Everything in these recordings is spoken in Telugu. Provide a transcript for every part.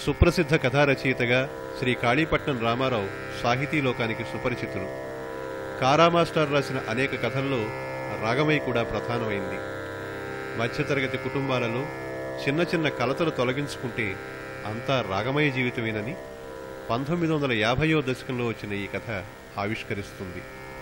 సుప్రసిద్ధ కథా రచయితగా శ్రీ కాళీపట్నం రామారావు సాహితీ లోకానికి సుపరిచితులు కారా మాస్టర్ రాసిన అనేక కథల్లో రాగమై కూడా ప్రధానమైంది మధ్యతరగతి కుటుంబాలలో చిన్న చిన్న కలతలు తొలగించుకుంటే అంతా రాగమయ జీవితమేనని పంతొమ్మిది వందల యాభైయో దశకంలో వచ్చిన ఈ కథ ఆవిష్కరిస్తుంది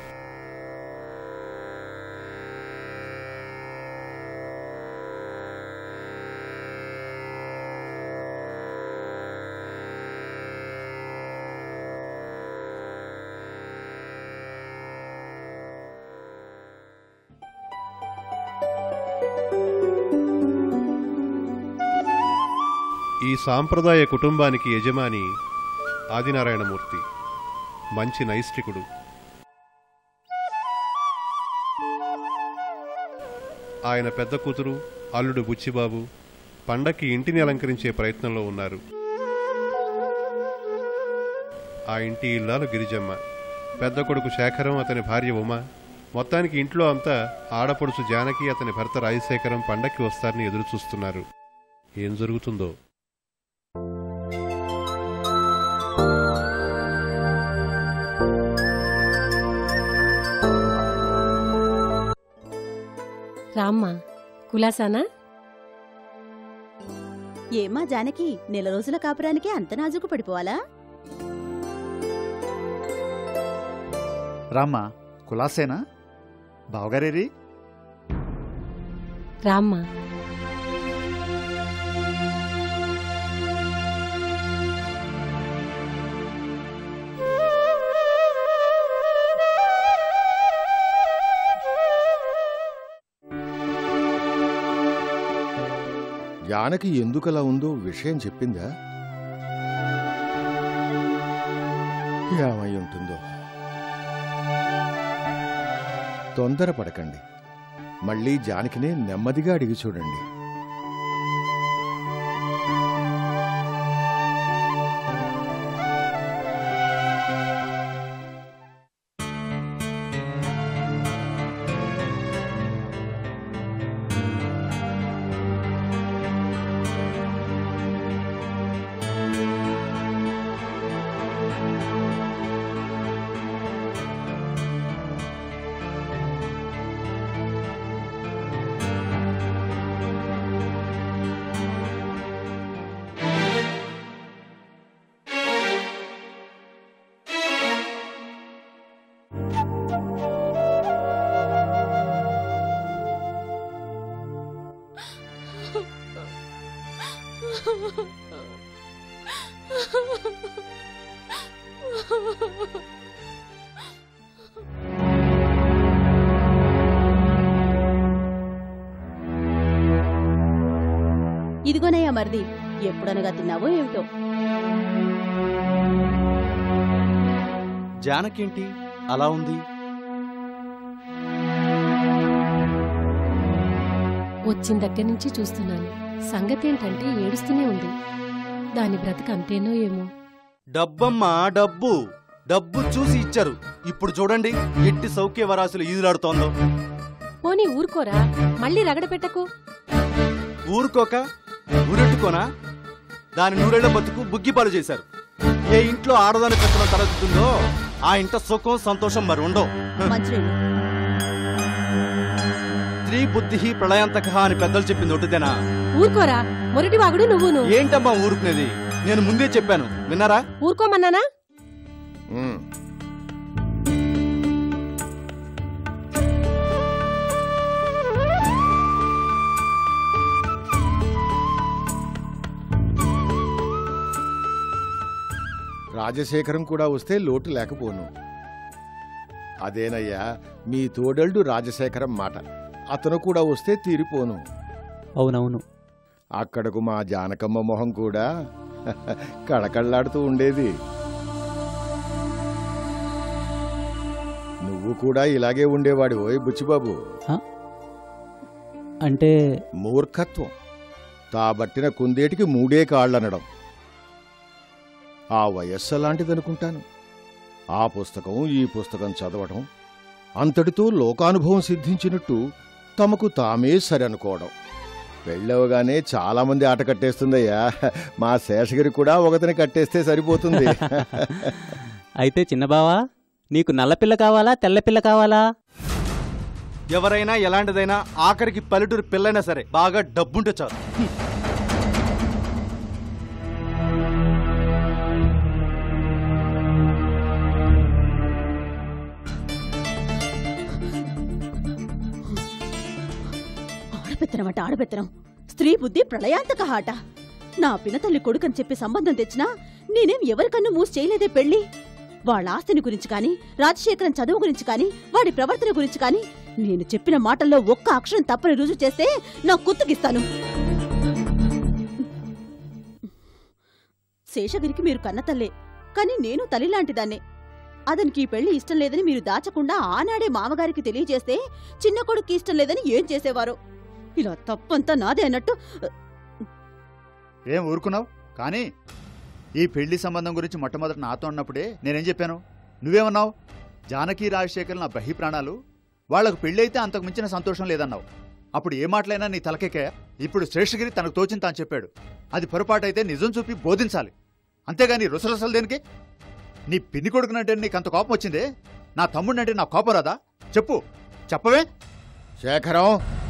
ఈ సాంప్రదాయ కుటుంబానికి యజమాని ఆదినారాయణమూర్తి మంచి నైష్టికుడు ఆయన పెద్ద కూతురు అల్లుడు బుచ్చిబాబు పండక్కి ఇంటిని అలంకరించే ప్రయత్నంలో ఉన్నారు ఆ ఇంటి ఇల్లాలు గిరిజమ్మ పెద్ద కొడుకు శేఖరం అతని భార్య ఉమ మొత్తానికి ఇంట్లో అంతా ఆడపడుచు జానకి అతని భర్త రాజశేఖరం పండక్కి వస్తారని ఎదురు చూస్తున్నారు ఏం జరుగుతుందో రామ్మా కులాసానా ఏమ్మా జానకి నెల రోజుల కాపురానికి అంత నాజుకు పడిపోవాలా రామ్మా కులాసేనా బావగారేరి రామ్మా జానకి ఎందుకలా ఉందో విషయం చెప్పిందా ఏమై ఉంటుందో తొందరపడకండి మళ్ళీ జానకినే నెమ్మదిగా అడిగి చూడండి ఇదిగోనయ్యా మరిది ఎప్పుడనగా తిన్నావో ఏమిటో జానకేంటి అలా ఉంది వచ్చిన దగ్గర నుంచి చూస్తున్నాను సంగతి ఏంటంటే ఏడుస్తూనే ఉంది దాని బ్రతుకు అంతేనో ఏమో డబ్బమ్మా డబ్బు డబ్బు చూసి ఇచ్చారు ఇప్పుడు చూడండి ఎట్టి సౌఖ్యవరాశులు ఈదులాడుతోందో పోనీ ఊరుకోరా మళ్ళీ రగడ పెట్టకు ఊరుకోక ఊరెట్టుకోనా దాని నూరేళ్ల బతుకు బుగ్గిపాలు చేశారు ఏ ఇంట్లో ఆడదాని పెత్తనం తలెత్తుతుందో ఆ ఇంట సుఖం సంతోషం మరి ఉండవు మంచినీళ్ళు స్త్రీ బుద్ధి ప్రళయాంతక అని పెద్దలు చెప్పింది ఒకటిదేనా ఊరుకోరా మొరటి వాగుడు నువ్వును ఏంటమ్మా ఊరుకునేది నేను ముందే చెప్పాను విన్నారా ఊరుకోమన్నానా ఉమ్. రాజశేఖరం కూడా వస్తే లోటు లేకపోను అదేనయ్యా మీ తోడల్డు రాజశేఖరం మాట అతను కూడా వస్తే తీరిపోను అవునవును అక్కడకు మా జానకమ్మ మొహం కూడా కళకళ్ళాడుతూ ఉండేది నువ్వు కూడా ఇలాగే ఉండేవాడి ఓయ్ బుచ్చిబాబు అంటే మూర్ఖత్వం తాబట్టిన కుందేటికి మూడే కాళ్ళనడం ఆ వయస్సు అలాంటిదనుకుంటాను ఆ పుస్తకం ఈ పుస్తకం చదవటం అంతటితో లోకానుభవం సిద్ధించినట్టు తమకు తామే సరనుకోవడం పెళ్ళవగానే చాలా మంది ఆట కట్టేస్తుందయ్యా మా శేషగిరి కూడా ఒకతిని కట్టేస్తే సరిపోతుంది అయితే చిన్నబావా నీకు నల్లపిల్ల కావాలా తెల్లపిల్ల కావాలా ఎవరైనా ఎలాంటిదైనా ఆఖరికి పల్లెటూరు పిల్లైనా సరే బాగా డబ్బుంటే చాలు ఆడపెత్తనం అంటే ఆడపెత్తనం స్త్రీ బుద్ధి ప్రళయాంతక ఆట నా పినతల్లి కొడుకని చెప్పి సంబంధం తెచ్చినా నేనేం ఎవరికన్నా మూసి చేయలేదే పెళ్లి వాళ్ళ ఆస్తిని గురించి కానీ రాజశేఖరన్ చదువు గురించి కానీ వాడి ప్రవర్తన గురించి కానీ నేను చెప్పిన మాటల్లో ఒక్క అక్షరం తప్పని రుజువు చేస్తే నా కుత్తుకిస్తాను శేషగిరికి మీరు కన్నతల్లే కానీ నేను తల్లిలాంటిదాన్నే అతనికి ఈ పెళ్లి ఇష్టం లేదని మీరు దాచకుండా ఆనాడే మామగారికి తెలియజేస్తే చిన్న కొడుకు ఇష్టం లేదని ఏం చేసేవారో ఇలా తప్పంతా నాదే అన్నట్టు ఏం ఊరుకున్నావు కానీ ఈ పెళ్లి సంబంధం గురించి మొట్టమొదట నాతో అన్నప్పుడే నేనేం చెప్పాను నువ్వేమన్నావు జానకి రాజశేఖర్ నా బహి ప్రాణాలు వాళ్లకు పెళ్లి అయితే అంతకు మించిన సంతోషం లేదన్నావు అప్పుడు ఏ మాటలైనా నీ తలకెక్కా ఇప్పుడు శ్రేష్ఠగిరి తనకు తోచింది తాను చెప్పాడు అది పొరపాటు అయితే నిజం చూపి బోధించాలి అంతేగాని రుసరుసలు దేనికి నీ పిన్ని కొడుకునంటే నీకు అంత కోపం వచ్చిందే నా తమ్ముడినంటే నా కోపం రాదా చెప్పు చెప్పవే శేఖరం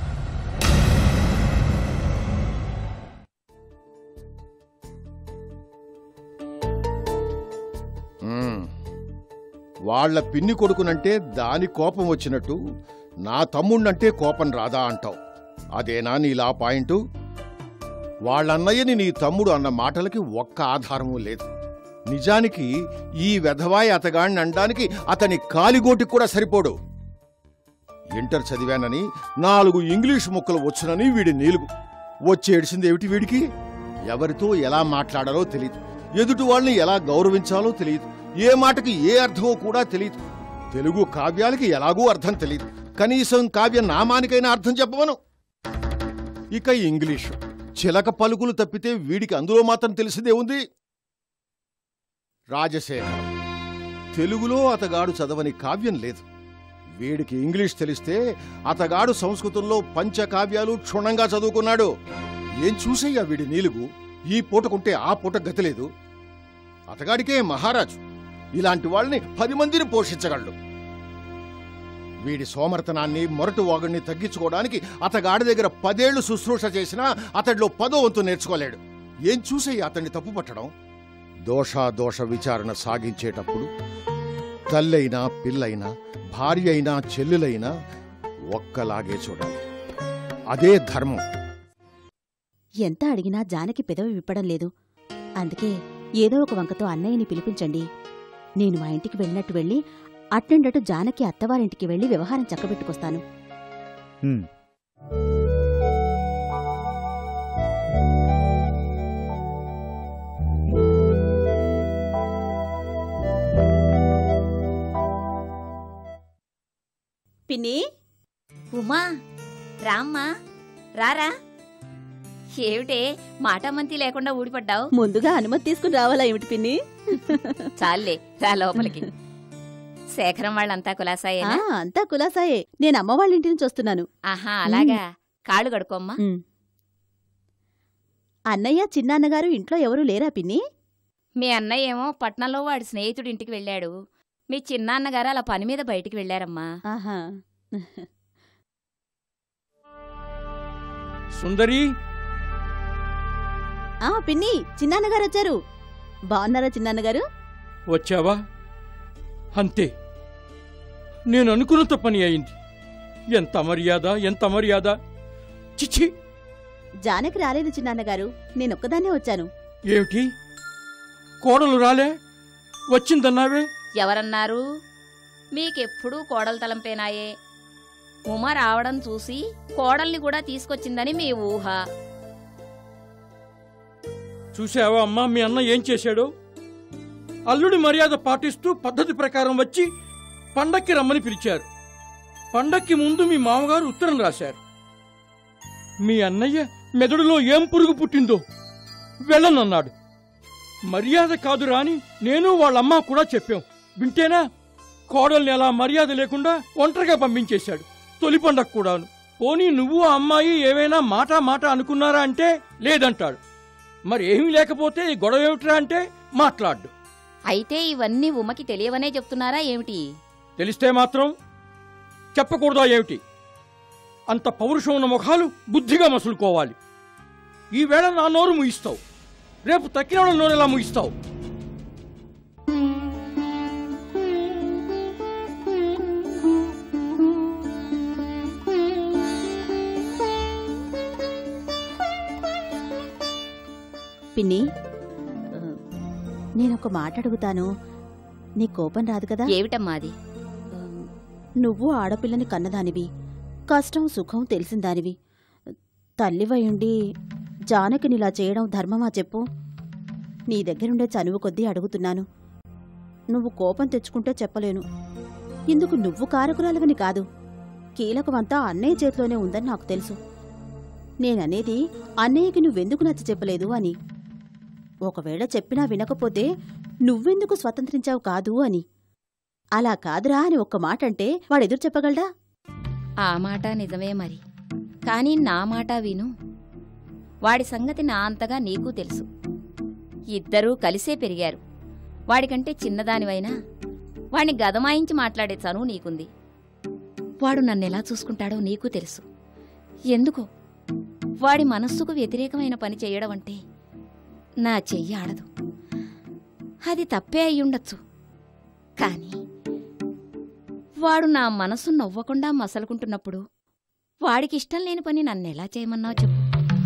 మ్మ్. వాళ్ళ పిన్ని కొడుకునంటే దాని కోపం వచ్చినట్టు నా తమ్ముణ్ణంటే కోపం రాదా అంటావు అదేనా నీలా పాయింట్ వాళ్ళన్నయ్యని నీ తమ్ముడు అన్న మాటలకి ఒక్క ఆధారము లేదు నిజానికి ఈ వెధవాయి అతగాడిని అనడానికి అతని కాలిగోటికి కూడా సరిపోడు ఇంటర్ చదివానని నాలుగు ఇంగ్లీష్ ముక్కలు వచ్చునని వీడి నీలుగు వచ్చి ఏడిసింది ఏమిటి వీడికి ఎవరితో ఎలా మాట్లాడాలో తెలియదు ఎదుటి వాళ్ళని ఎలా గౌరవించాలో తెలియదు ఏ మాటకి ఏ అర్థమో కూడా తెలియదు తెలుగు కావ్యాలకి ఎలాగూ అర్థం తెలియదు కనీసం కావ్య నామానికైనా అర్థం చెప్పవను ఇక ఇంగ్లీషు చిలక పలుకులు తప్పితే వీడికి అందులో మాత్రం తెలిసిందే ఉంది రాజశేఖరం తెలుగులో అతగాడు చదవని కావ్యం లేదు వీడికి ఇంగ్లీష్ తెలిస్తే అతగాడు సంస్కృతంలో పంచకావ్యాలు క్షుణ్ణంగా చదువుకున్నాడు ఏం చూసయ్యా వీడి నీలుగు ఈ పూటకుంటే ఆ పూట గతిలేదు అతగాడికే మహారాజు ఇలాంటి వాళ్ళని పది మందిని పోషించగలడు వీడి సోమర్తనాన్ని మొరటు వాగుణ్ణి తగ్గించుకోవడానికి అతగాడి దగ్గర పదేళ్లు శుశ్రూష చేసినా అతడిలో పదో వంతు నేర్చుకోలేడు ఏం చూసయ్యా అతన్ని తప్పు పట్టడం దోషాదోష విచారణ సాగించేటప్పుడు తల్లైనా పిల్లైనా భార్య అయినా చెల్లెలైనా ఒక్కలాగే చూడాలి అదే ధర్మం ఎంత అడిగినా జానకి పెదవి విప్పడం లేదు అందుకే ఏదో ఒక వంకతో అన్నయ్యని పిలిపించండి నేను మా ఇంటికి వెళ్ళినట్టు వెళ్ళి అట్నుండటు జానకి అత్తవారింటికి వెళ్ళి వ్యవహారం చక్కబెట్టుకొస్తాను హ్మ్. పిన్ని ఉమా రామ్మా రారా ఏమిటే మాటామంతి లేకుండా ఊడిపడ్డావు ముందుగా అనుమతి తీసుకుని రావాలా ఏమిటి పిన్ని చాలే రా లోపలికి శేఖరం వాళ్ళంతా ఆ, కులాసాయేనా అంతా కులాసాయే నేను అమ్మ వాళ్ళ ఇంటి నుంచి వస్తున్నాను ఆహా అలాగా కాళ్ళు కడుకోమ్మా ఉమ్. అన్నయ్య చిన్నాన్నగారు ఇంట్లో ఎవరూ లేరా పిన్ని మీ అన్నయ్య ఏమో పట్నంలో వాడి స్నేహితుడి ఇంటికి వెళ్ళాడు మీ చిన్నాన్నగారు అలా పని మీద బయటికి వెళ్ళారమ్మా ఆహా సుందరి ఆ పిన్ని చిన్నాన్నగారు వచ్చారు బాగున్నారా చిన్నాన్నగారు వచ్చావా అంతే నేను అనుకున్నంత పని అయింది ఎంత మర్యాద ఎంత మర్యాద చిచి జానకి రాలేదు చిన్నాన్నగారు నేనొక్కదాన్నే వచ్చాను ఏమిటి కోడలు రాలే వచ్చిందన్నావే ఎవరన్నారు మీకెప్పుడూ కోడలు తలంపేనాయే ఉమ రావడం చూసి కోడల్ని కూడా తీసుకొచ్చిందని మీ ఊహ చూసావా అమ్మా మీ అన్న ఏం చేశాడో అల్లుడి మర్యాద పాటిస్తూ పద్ధతి ప్రకారం వచ్చి పండక్కి రమ్మని పిలిచారు పండక్కి ముందు మీ మామగారు ఉత్తరం రాశారు మీ అన్నయ్య మెదడులో ఏం పురుగు పుట్టిందో వెళ్ళనన్నాడు మర్యాద కాదు రాని నేను వాళ్ళమ్మ కూడా చెప్పాం వింటేనా కోడల్ని అలా మర్యాద లేకుండా ఒంటరిగా పంపించేశాడు తొలి పండగ కూడాను పోనీ నువ్వు ఆ అమ్మాయి ఏమైనా మాట మాట అనుకున్నారా అంటే లేదంటాడు మరి ఏమీ లేకపోతే ఈ గొడవ ఏమిట్రా అంటే మాట్లాడు అయితే ఇవన్నీ ఉమకి తెలియవనే చెప్తున్నారా ఏమిటి తెలిస్తే మాత్రం చెప్పకూడదా ఏమిటి అంత పౌరుషం ఉన్న ముఖాలు బుద్ధిగా మసులుకోవాలి ఈవేళ నా నోరు ముయిస్తావు రేపు తక్కిన వాళ్ళ నోరు ఎలా ముయిస్తావు పిన్ని ఆ, నేనొక మాట అడుగుతాను నీ కోపం రాదు కదా ఏమిటమ్మా అది ఆ, నువ్వు ఆడపిల్లని కన్నదానివి కష్టం సుఖం తెలిసిందానివి తల్లివయుండి జానకినిలా చేయడం ధర్మమా చెప్పు నీ దగ్గరుండే చనువు కొద్దీ అడుగుతున్నాను నువ్వు కోపం తెచ్చుకుంటే చెప్పలేను ఇందుకు నువ్వు కారకురాలవని కాదు కీలకమంతా అన్నయ్య చేతిలోనే ఉందని నాకు తెలుసు నేననేది అన్నయ్యకి నువ్వెందుకు నచ్చ చెప్పలేదు అని ఒకవేళ చెప్పినా వినకపోతే నువ్వెందుకు స్వతంత్రించావు కాదు అని అలా కాదురా అని ఒక్క మాట అంటే వాడెదురు చెప్పగలడా ఆ మాట నిజమే మరి కానీ నా మాట విను వాడి సంగతి నా అంతగా నీకు తెలుసు ఇద్దరూ కలిసే పెరిగారు వాడికంటే చిన్నదానివైనా వాడిని గదమాయించి మాట్లాడే చనువు నీకుంది వాడు నన్నెలా చూసుకుంటాడో నీకు తెలుసు ఎందుకో వాడి మనస్సుకు వ్యతిరేకమైన పని చేయడం అంటే నా చెయ్యి ఆడదు అది తప్పే అయ్యుండొచ్చు కానీ వాడు నా మనసు నవ్వకుండా మసలుకుంటున్నప్పుడు వాడికి ఇష్టం లేని పని నన్నెలా చేయమన్నావు చెప్పు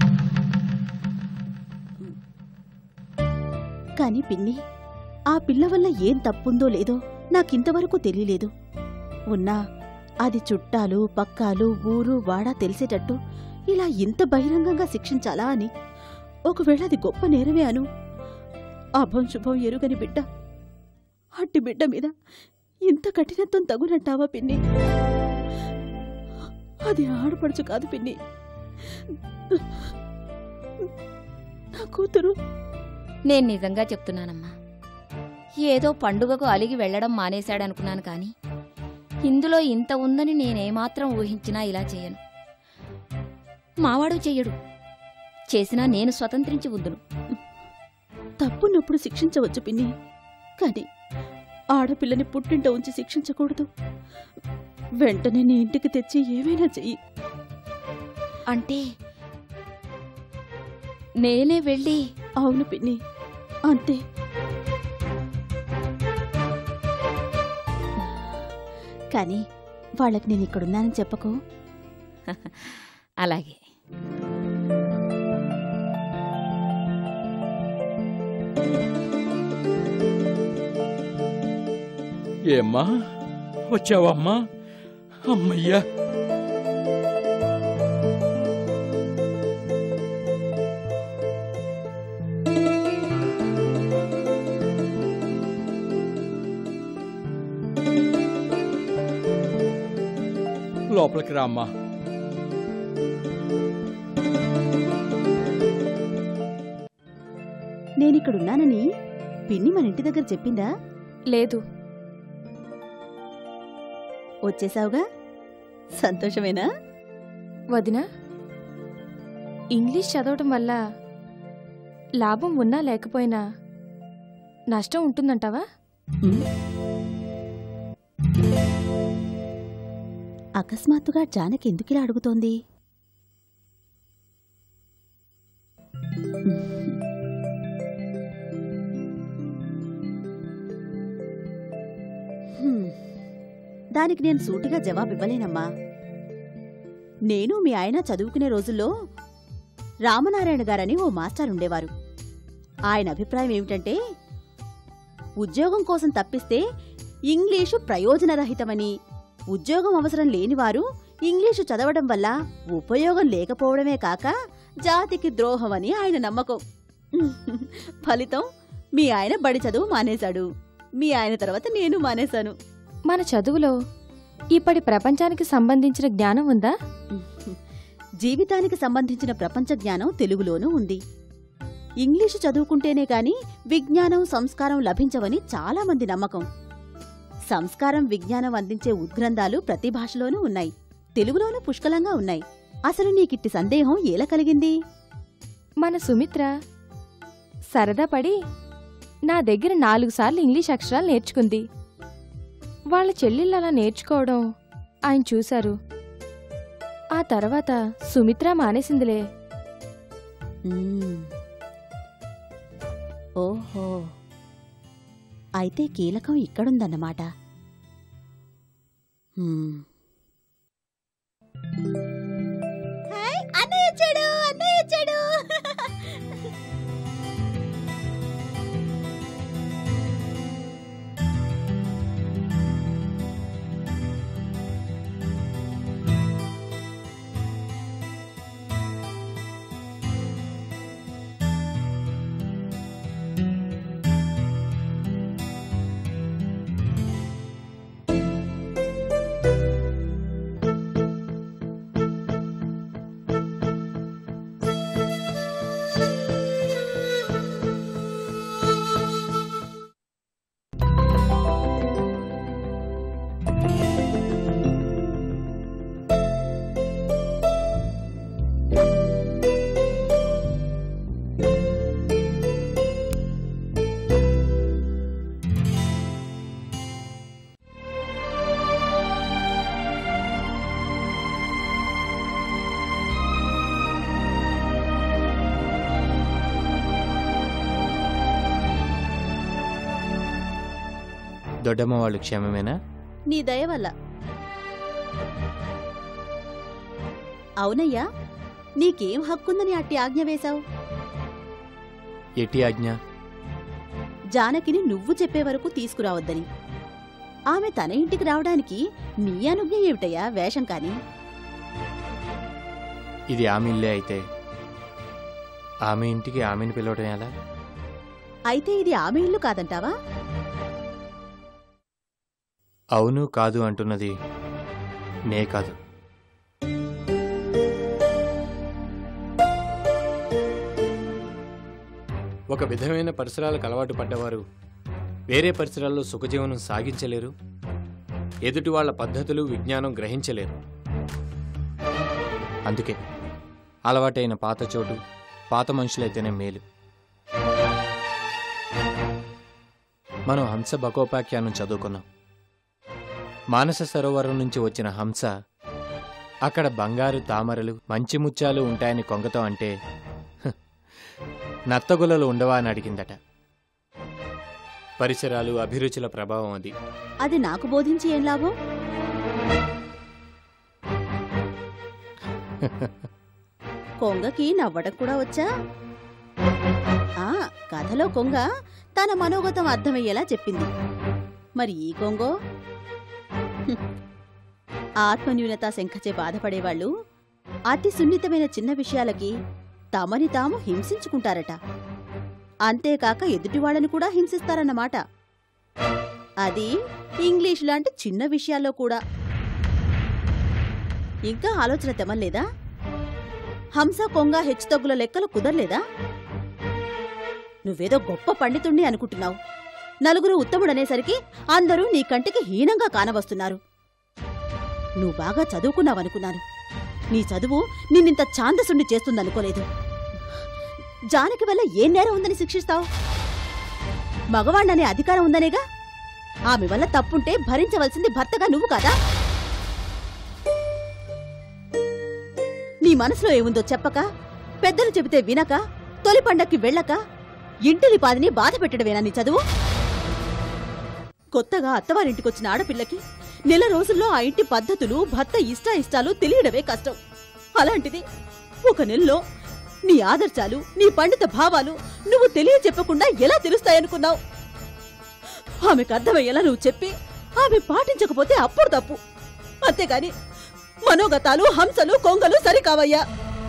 కాని పిన్ని ఆ పిల్ల వల్ల ఏం తప్పుందో లేదో నాకింతవరకు తెలియలేదు ఉన్నా అది చుట్టాలు పక్కాలు ఊరు వాడా తెలిసేటట్టు ఇలా ఇంత బహిరంగంగా శిక్షించాలా అని ఒకవేళ అది గొప్ప నేరమే అను అభం శుభం ఎరుగని బిడ్డ అట్టి బిడ్డ మీద ఇంత కఠినత్వం తగునంటావా పిన్ని అది ఆడపడుచు కాదు పిన్ని నా కూతురు నేను నిజంగా చెప్తున్నానమ్మా ఏదో పండుగకు అలిగి వెళ్లడం మానేశాడనుకున్నాను కానీ ఇందులో ఇంత ఉందని నేనేమాత్రం ఊహించినా ఇలా చేయను మావాడు చెయ్యడు చేసినా నేను స్వతంత్రించి ఉందును తప్పున్నప్పుడు శిక్షించవచ్చు పిన్ని కాని ఆడపిల్లని పుట్టింట ఉంచి శిక్షించకూడదు వెంటనే నీ ఇంటికి తెచ్చి ఏమైనా చెయ్యి అంటే నేనే వెళ్ళి అవును పిన్ని అంతే కానీ వాళ్ళకి నేను ఇక్కడున్నానని చెప్పకు అలాగే ఏమ్మా వచ్చావమ్మా అమ్మయ్యా లోపలికి రామ్మా నేనిక్కడున్నానని పిన్ని మన ఇంటి దగ్గర చెప్పిందా లేదు వచ్చేసావుగా సంతోషమేనా వదినా ఇంగ్లీష్ చదవటం వల్ల లాభం ఉన్నా లేకపోయినా నష్టం ఉంటుందంటావా ఉమ్. అకస్మాత్తుగా జానకి ఎందుకిలా అడుగుతోంది హ్మ్. దానికి నేను సూటిగా జవాబివ్వలేనమ్మా నేను మీ ఆయన చదువుకునే రోజుల్లో రామనారాయణ గారని ఓ మాస్టర్ ఉండేవారు ఆయన అభిప్రాయం ఏమిటంటే ఉద్యోగం కోసం తప్పిస్తే ఇంగ్లీషు ప్రయోజనరహితమని ఉద్యోగం అవసరం లేనివారు ఇంగ్లీషు చదవడం వల్ల ఉపయోగం లేకపోవడమే కాక జాతికి ద్రోహమని ఆయన నమ్మకం ఫలితం మీ ఆయన బడి చదువు మానేశాడు మీ ఆయన తర్వాత నేను మానేశాను మన చదువులో ఇప్పటి ప్రపంచానికి సంబంధించిన జ్ఞానం ఉందా జీవితానికి సంబంధించిన ప్రపంచ జ్ఞానం తెలుగులోనూ ఉంది ఇంగ్లీషు చదువుకుంటేనే గాని విజ్ఞానం సంస్కారం లభించవని చాలామంది నమ్మకం సంస్కారం విజ్ఞానం అందించే ఉద్గ్రంథాలు ప్రతి భాషలోనూ ఉన్నాయి తెలుగులోనూ పుష్కలంగా ఉన్నాయి అసలు నీకిట్టి సందేహం ఎలా కలిగింది మన సుమిత్ర సరదా పడి నా దగ్గర నాలుగు సార్లు ఇంగ్లీష్ అక్షరాలు నేర్చుకుంది వాళ్ళ చెల్లెళ్ళు అలా నేర్చుకోవడం ఆయన చూశారు ఆ తర్వాత సుమిత్ర మానేసిందిలే మ్మ్. ఓహో అయితే కీలకం ఇక్కడుందన్నమాట మ్మ్. అన్నయ్య వచ్చాడు అన్నయ్య వచ్చాడు దొడ్డమ్మ వాళ్ళు క్షేమమేనా నీ దయ వల్ల అవునయ్యా నీకేం హక్కుందని అట్టి ఆజ్ఞ వేశావు ఎటి ఆజ్ఞ జానకిని నువ్వు చెప్పే వరకు తీసుకురావద్దని ఆమె తన ఇంటికి రావడానికి నీ అనుజ్ఞ ఏమిటయ్యా వేషం కాని ఇది ఆమె ఇల్లే అయితే ఆమె ఇంటికి ఆమెను పిలవడం ఎలా అయితే ఇది ఆమె ఇల్లు కాదంటావా అవును కాదు అంటున్నది నే కాదు ఒక విధమైన పరిసరాలకు అలవాటు పడ్డవారు వేరే పరిసరాల్లో సుఖజీవనం సాగించలేరు ఎదుటి వాళ్ళ పద్ధతులు విజ్ఞానం గ్రహించలేరు అందుకే అలవాటైన పాత చోటు పాత మనుషులైతేనే మేలు మనం హంస బకోపాఖ్యానం చదువుకున్నాం మానస సరోవరం నుంచి వచ్చిన హంస అక్కడ బంగారు తామరలు మంచి ముత్యాలు ఉంటాయని కొంగతో అంటే "హ్, నత్తగులలు ఉండవా అని అడిగిందట పరిసరాలు అభిరుచుల ప్రభావం అది అది నాకు బోధించి ఏం లాభం కొంగకి నవ్వడం కూడా వచ్చా ఆ కథలో కొంగ తన మనోగతం అర్థమయ్యేలా చెప్పింది మరి ఈ కొంగో హ్మ్. ఆత్మన్యూనత శంఖచే బాధపడేవాళ్ళు అతి సున్నితమైన చిన్న విషయాలకి తమని తాము హింసించుకుంటారట అంతేకాక ఎదుటివాళ్ళని కూడా హింసిస్తారన్నమాట అది ఇంగ్లీష్ లాంటి చిన్న విషయాల్లో కూడా ఇంకా ఆలోచన తెమల్లేదా హంస కొంగ హెచ్చుతగ్గుల లెక్కలు కుదరలేదా నువ్వేదో గొప్ప పండితుణ్ణి అనుకుంటున్నావు నలుగురు ఉత్తముడనేసరికి అందరూ నీ కంటికి హీనంగా కానవస్తున్నారు నువ్వు బాగా చదువుకున్నావనుకున్నాను నీ చదువు నిన్నింత ఛాందసుణ్ణి చేస్తుందనుకోలేదు జానకి వల్ల ఏం నేరం ఉందని శిక్షిస్తావు మగవాణ్ణనే అధికారం ఉందనేగా ఆమె వల్ల తప్పుంటే భరించవలసింది భర్తగా నువ్వు కాదా నీ మనసులో ఏముందో చెప్పక పెద్దలు చెబితే వినక తొలి పండక్కి వెళ్ళక ఇంటిని పాదిని బాధ పెట్టడమేనా నీ చదువు కొత్తగా అత్తవారింటికొచ్చిన ఆడపిల్లకి నెల రోజుల్లో ఆ ఇంటి పద్ధతులు భర్త ఇష్ట ఇష్టాలు తెలియడమే కష్టం అలాంటిది ఒక నెలలో నీ ఆదర్శాలు నీ పండిత భావాలు నువ్వు తెలియ చెప్పకుండా ఎలా తెలుస్తాయనుకున్నావు ఆమెకు అర్థమయ్యేలా నువ్వు చెప్పి ఆమె పాటించకపోతే అప్పుడు తప్పు అంతేగాని మనోగతాలు హంసలు కొంగలు సరికావయ్యా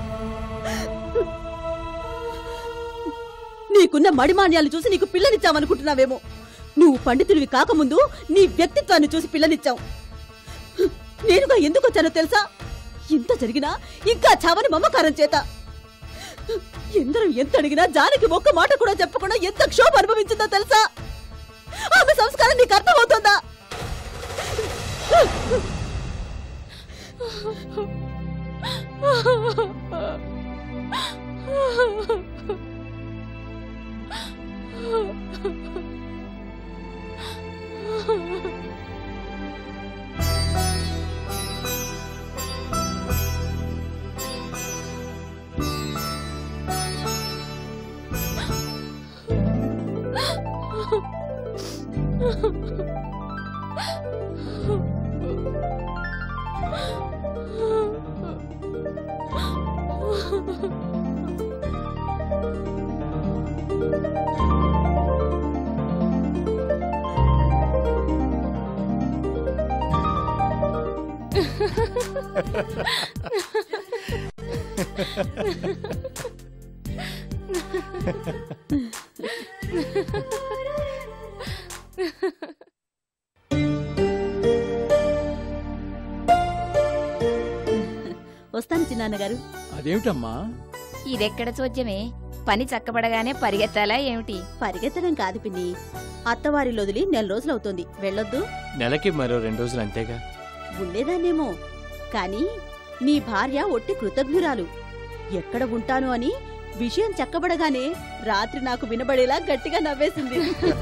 నీకున్న మడిమాన్యాలు చూసి నీకు పిల్లనిచ్చావనుకుంటున్నావేమో నువ్వు పండితుడివి కాకముందు నీ వ్యక్తిత్వాన్ని చూసి పిల్లనిచ్చావు నేనుగా ఎందుకు వచ్చానో తెలుసా ఇంత జరిగినా ఇంకా చావని మమకారం చేత ఎందరూ ఎంత అడిగినా జానకి ఒక్క మాట కూడా చెప్పకుండా ఎంత క్షోభ అనుభవించిందో తెలుసా ఆమె సంస్కారం నీకు అర్థమవుతుందా వస్తాను చిన్నాన్నగారు అదేమిటమ్మా ఇదెక్కడ చోద్యమే పని చక్కబడగానే పరిగెత్తాలా ఏమిటి పరిగెత్తడం కాదు పిన్ని అత్తవారిలో వదిలి నెల రోజులవుతోంది వెళ్ళొద్దు నెలకి మరో రెండు రోజులు అంతేగా ఉండేదాన్నేమో కాని నీ భార్య ఒట్టి కృతజ్ఞురాలు ఎక్కడ ఉంటాను అని విషయం చక్కబడగానే రాత్రి నాకు వినబడేలా గట్టిగా నవ్వేసింది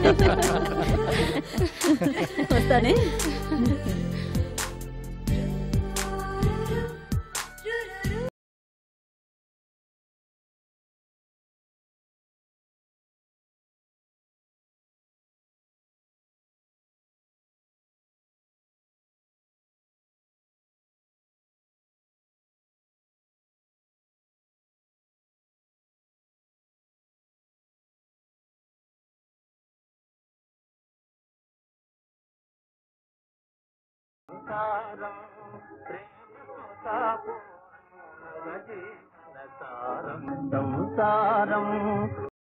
వస్తానే సంసారం